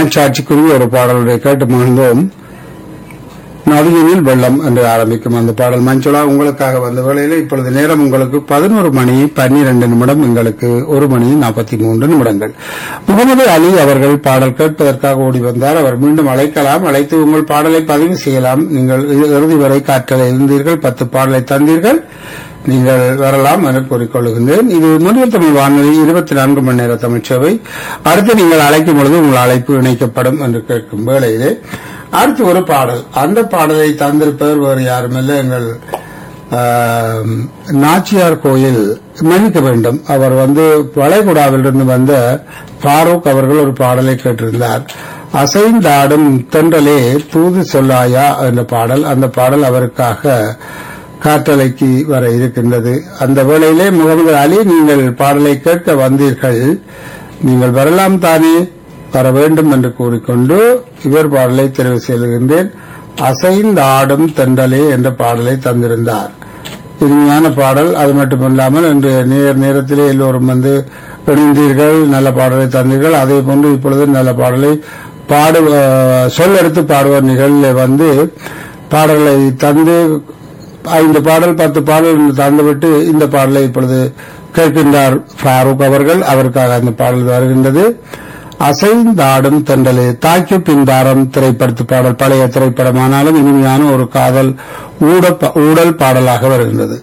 மனச்சாட்சிக்குரிய ஒரு பாடலுடைய கேட்டு மகிழ்ந்தோம் நதியில் வெள்ளம் என்று ஆரம்பிக்கும் அந்த பாடல் மஞ்சுளா உங்களுக்காக வந்த வேளையில இப்பொழுது நேரம் உங்களுக்கு பதினோரு மணி பன்னிரண்டு நிமிடம் எங்களுக்கு ஒரு மணி நாற்பத்தி மூன்று நிமிடங்கள் முகமது அலி அவர்கள் பாடல் கேட்பதற்காக ஓடி வந்தார் அவர் மீண்டும் அழைக்கலாம் அழைத்து உங்கள் பாடலை பதிவு செய்யலாம் நீங்கள் இறுதி வரை காற்றலை இருந்தீர்கள் பத்து பாடலை தந்தீர்கள் நீங்கள் வரலாம் என கூறிக்கொள்கின்றேன் இது முன்னில் தமிழ் வானொலி இருபத்தி நான்கு மணி நேர தமிழ்ச்சேவை அடுத்து நீங்கள் அழைக்கும் பொழுது உங்கள் அழைப்பு இணைக்கப்படும் என்று கேட்கும் வேளையிலே அடுத்து ஒரு பாடல் அந்த பாடலை தந்திருப்பவர் வேறு யாருமில்லை எங்கள் ஆம், நாச்சியார் கோயில் மன்னிக்க வேண்டும் அவர் வந்து வளைகுடாவிலிருந்து வந்த ஃபாரூக் அவர்கள் ஒரு பாடலை கேட்டிருந்தார் அசைந்தாடும் தென்றலே தூது சொல்லாயா என்ற பாடல் அந்த பாடல் அவருக்காக காற்றலைக்கு வர இருக்கின்றது அந்த வேளையிலே முகமது அலி நீங்கள் பாடலை கேட்க வந்தீர்கள் நீங்கள் வரலாம் தானே வர வேண்டும் என்று கூறிக்கொண்டு இவர் பாடலை தெரிவு செய்கின்றேன் அசைந்தாடும் தென்றலே என்ற பாடலை தந்திருந்தார் இனிமையான பாடல் அது மட்டுமல்லாமல் இன்று நேர் நேரத்திலே எல்லோரும் வந்து இணைந்தீர்கள் நல்ல பாடலை தந்தீர்கள் அதே போன்று இப்பொழுது நல்ல பாடலை பாடு அஹ், சொல்லெடுத்து பாடுவோர் நிகழ்வில் வந்து பாடல்களை தந்து ஐந்து பாடல் பத்து பாடல் தந்துவிட்டு இந்த பாடலை இப்பொழுது கேட்கின்றார் ஃபாரூக் அவர்கள் அவருக்காக அந்த பாடல் வருகின்றது அசைந்தாடும் தென்றலே தாக்கி பின்தாரம் திரைப்படத்து பாடல் பழைய திரைப்படமானாலும் இனிமையான ஒரு காதல் ஊட- ஊடல் பாடலாக வருகின்றது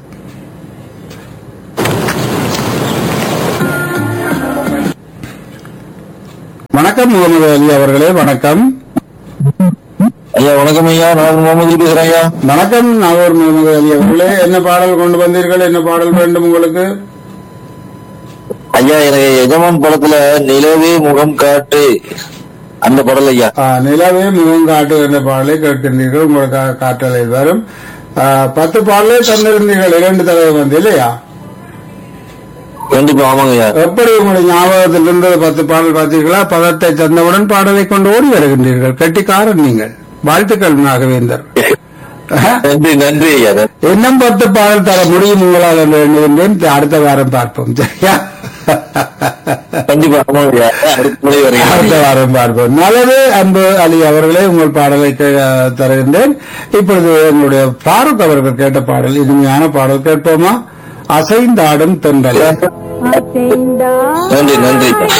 வணக்கம் முகமது அலி அவர்களே வணக்கம் ஐயா வணக்கம் ஐயா நான் முகமது பேசுறேன் ஐயா வணக்கம் நாகூர் முகமது அலி அவர்களே என்ன பாடல் கொண்டு வந்தீர்கள் என்ன பாடல் வேண்டும் உங்களுக்கு ஐயா எனக்கு எஜமான் படத்துல நிலவே முகம் காட்டு அந்த படல் ஐயா ஆ, நிலவே முகம் காட்டு என்ற பாடலை கேட்கின்றீர்கள் உங்களுக்காக காற்றலை வரும் ஆ, பத்து பாடலே தந்திருந்தீர்கள் இரண்டு தடவை வந்து இல்லையா கண்டிப்பா ஆமாங்க ஐயா எப்படி உங்களுடைய ஞாபகத்தில் இருந்தது பத்து பாடல் பார்த்தீர்களா பதத்தை தந்தவுடன் பாடலை கொண்டு ஓடி வருகின்றீர்கள் கெட்டிக்காரன் நீங்கள் வாழ்த்துக்கள் நாகவேந்தர் நன்றி நன்றி ஐயா இன்னும் பத்து பாடல் தர முடியும் உங்களால் என்று எண்ணுகின்றேன் அடுத்த வாரம் பார்ப்போம் சரியா கண்டிப்பா ஆமாங்க ஐயா அடுத்த முறை அடுத்த வரீங்க வாரம் பார்ப்போம் நல்லது அன்பு அலி அவர்களே உங்கள் பாடலை கே- தருகின்றேன் இப்பொழுது எங்களுடைய ஃபாரூக் அவர்கள் கேட்ட பாடல் இனிமையான பாடல் கேட்போமா அசைந்தாடும் தென்றல் அசைந்தா நன்றி நன்றி